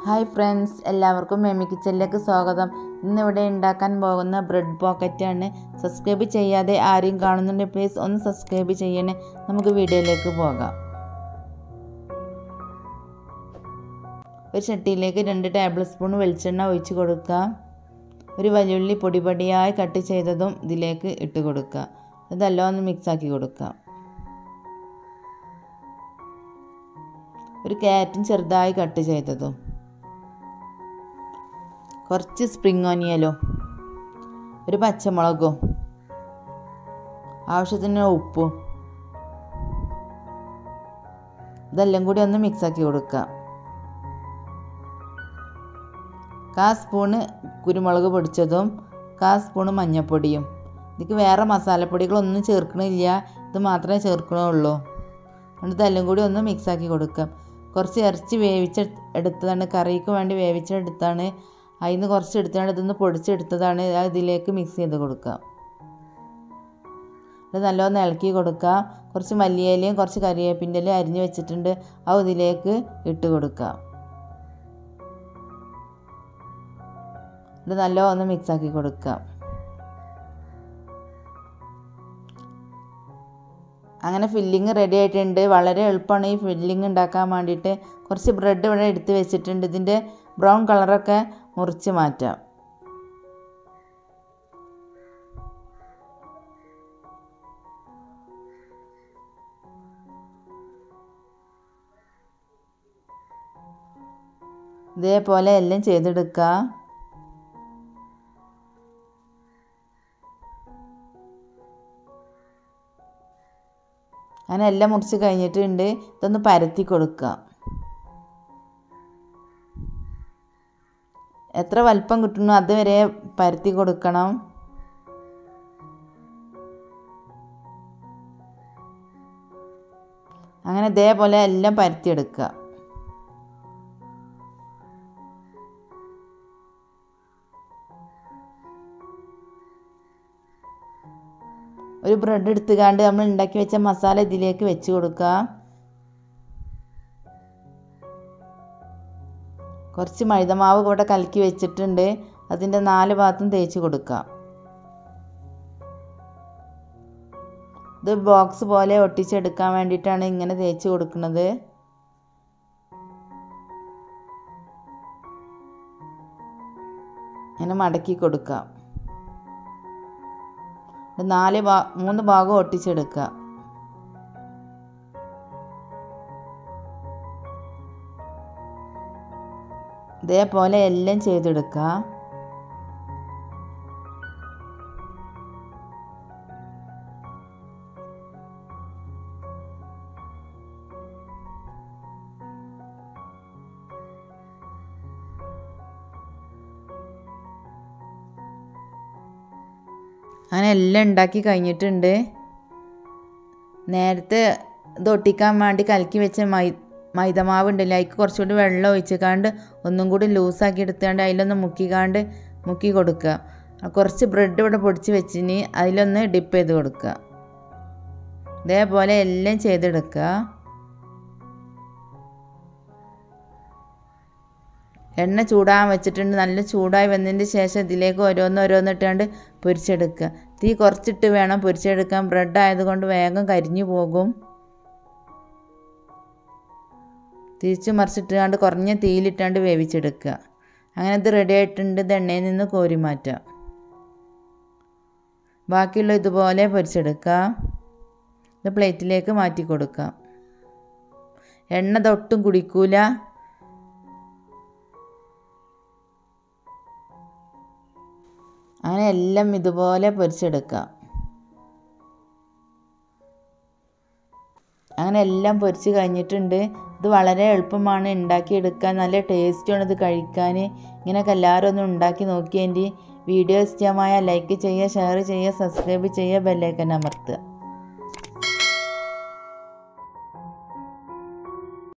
hi friends എല്ലാവർക്കും മെമി കിച്ചണിലേക്ക് സ്വാഗതം ഇന്നിവിടെ ഉണ്ടാക്കാൻ പോകുന്ന ബ്രെഡ് പോക്കറ്റാണ് സബ്സ്ക്രൈബ് ചെയ്യാതെ ആരെയും കാണുന്നുണ്ടെങ്കിൽ പ്ലീസ് ഒന്ന് സബ്സ്ക്രൈബ് ചെയ്യണേ നമുക്ക് വീഡിയോയിലേക്ക് പോകാം ഒരു ചട്ടിയിലേക്ക് രണ്ട് ടേബിൾ സ്പൂൺ വെളിച്ചെണ്ണ ഒഴിച്ച് കൊടുക്കാം ഒരു വലിയുള്ളി പൊടി പൊടിയായി കട്ട് ചെയ്തതും ഇതിലേക്ക് ഇട്ട് കൊടുക്കുക ഇതെല്ലാം ഒന്ന് മിക്സാക്കി കൊടുക്കാം ഒരു ക്യാരറ്റും ചെറുതായി കട്ട് ചെയ്തതും കുറച്ച് സ്പ്രിങ് ഓനിയലോ ഒരു പച്ചമുളകും ആവശ്യത്തിന് ഉപ്പും ഇതെല്ലാം കൂടി ഒന്ന് മിക്സാക്കി കൊടുക്കുക കാ സ്പൂണ് കുരുമുളക് പൊടിച്ചതും കാ സ്പൂണ് മഞ്ഞൾപ്പൊടിയും ഇതിക്ക് വേറെ മസാലപ്പൊടികളൊന്നും ചേർക്കണില്ല ഇത് മാത്രമേ ചേർക്കണുള്ളൂ അതുകൊണ്ട് ഇതെല്ലാം കൂടി ഒന്ന് മിക്സാക്കി കൊടുക്കാം കുറച്ച് ഇറച്ചി വേവിച്ച എടുത്തതാണ് കറിക്ക് വേണ്ടി വേവിച്ചെടുത്താണ് അതിൽ നിന്ന് കുറച്ച് എടുത്താണ് ഇതൊന്ന് പൊടിച്ചെടുത്തതാണ് അത് ഇതിലേക്ക് മിക്സ് ചെയ്ത് കൊടുക്കാം അത് നല്ലോണം ഇളക്കി കൊടുക്കാം കുറച്ച് മല്ലിയിലയും കുറച്ച് കറിവേപ്പിൻ്റെ ഇലയും അരിഞ്ഞ് വെച്ചിട്ടുണ്ട് അത് ഇതിലേക്ക് ഇട്ട് കൊടുക്കാം ഇത് നല്ലോണം ഒന്ന് മിക്സാക്കി കൊടുക്കാം അങ്ങനെ ഫില്ലിങ് റെഡി ആയിട്ടുണ്ട് വളരെ എളുപ്പമാണ് ഈ ഫില്ലിങ് ഉണ്ടാക്കാൻ വേണ്ടിയിട്ട് കുറച്ച് ബ്രെഡ് ഇവിടെ എടുത്ത് വെച്ചിട്ടുണ്ട് ഇതിൻ്റെ ബ്രൗൺ കളറൊക്കെ മുറിച്ച് മാറ്റാം ഇതേപോലെ എല്ലാം ചെയ്തെടുക്കുക അങ്ങനെ എല്ലാം മുറിച്ച് കഴിഞ്ഞിട്ടുണ്ട് ഇതൊന്ന് പരത്തി കൊടുക്കുക എത്ര വലിപ്പം കിട്ടുന്നു അതുവരെ പരത്തി കൊടുക്കണം അങ്ങനെ ഇതേപോലെ എല്ലാം പരത്തിയെടുക്കുക ഒരു ബ്രെഡ് എടുത്തുകാണ്ട് നമ്മൾ ഉണ്ടാക്കി വെച്ച മസാല ഇതിലേക്ക് വെച്ച് കൊടുക്കുക കുറച്ച് മൈദമാവ് ഇവിടെ കലക്കി വെച്ചിട്ടുണ്ട് അതിൻ്റെ നാല് ഭാഗത്തും തേച്ച് കൊടുക്കാം ഇത് ബോക്സ് പോലെ ഒട്ടിച്ചെടുക്കാൻ വേണ്ടിയിട്ടാണ് ഇങ്ങനെ തേച്ച് കൊടുക്കുന്നത് ഇങ്ങനെ മടക്കി കൊടുക്കാം നാല് ഭാ മൂന്ന് ഭാഗം ഒട്ടിച്ചെടുക്കുക ഇതേപോലെ എല്ലാം ചെയ്തെടുക്കുക അങ്ങനെ എല്ലാം ഉണ്ടാക്കി കഴിഞ്ഞിട്ടുണ്ട് നേരത്തെ ഇത് ഒട്ടിക്കാൻ വേണ്ടി കലക്കി വെച്ച മൈ മൈദമാവ് ഉണ്ടല്ലോ അതിക്ക് കുറച്ചുകൂടി വെള്ളം ഒഴിച്ചിക്കാണ്ട് ഒന്നും കൂടി ലൂസാക്കി എടുത്തുകൊണ്ട് അതിലൊന്ന് മുക്കിക്കാണ്ട് മുക്കി കൊടുക്കുക കുറച്ച് ബ്രെഡ് ഇവിടെ പൊടിച്ച് വെച്ചിന് അതിലൊന്ന് ഡിപ്പ് ചെയ്ത് കൊടുക്കുക ഇതേപോലെ എല്ലാം ചെയ്തെടുക്കുക എണ്ണ ചൂടാൻ വെച്ചിട്ടുണ്ട് നല്ല ചൂടായി വന്നതിന് ശേഷം ഇതിലേക്ക് ഓരോന്ന് ഓരോന്ന് ഇട്ടാണ്ട് പൊരിച്ചെടുക്കുക തീ കുറച്ചിട്ട് വേണം പൊരിച്ചെടുക്കാൻ ബ്രെഡ് ആയതുകൊണ്ട് വേഗം കരിഞ്ഞു പോകും തിരിച്ചു മറിച്ചിട്ടാണ്ട് കുറഞ്ഞ തീയിലിട്ടാണ്ട് വേവിച്ചെടുക്കുക അങ്ങനെ ഇത് റെഡി ആയിട്ടുണ്ട് ഇത് എണ്ണയിൽ നിന്ന് കോരി മാറ്റാം ബാക്കിയുള്ള ഇതുപോലെ പൊരിച്ചെടുക്കുക ഇത് പ്ലേറ്റിലേക്ക് മാറ്റി കൊടുക്കാം എണ്ണ തൊട്ടും കുടിക്കൂല അങ്ങനെ എല്ലാം ഇതുപോലെ പൊരിച്ചെടുക്കാം അങ്ങനെ എല്ലാം പൊരിച്ച് കഴിഞ്ഞിട്ടുണ്ട് ഇത് വളരെ എളുപ്പമാണ് ഉണ്ടാക്കിയെടുക്കാൻ നല്ല ടേസ്റ്റുമാണ് ഇത് കഴിക്കാൻ ഇങ്ങനെയൊക്കെ എല്ലാവരും ഒന്ന് ഉണ്ടാക്കി നോക്കിയതിൻ്റെ വീഡിയോ ഇഷ്ടമായ ലൈക്ക് ചെയ്യുക ഷെയർ ചെയ്യുക സബ്സ്ക്രൈബ് ചെയ്യുക ബെല്ലൈക്കൻ അമർത്തുക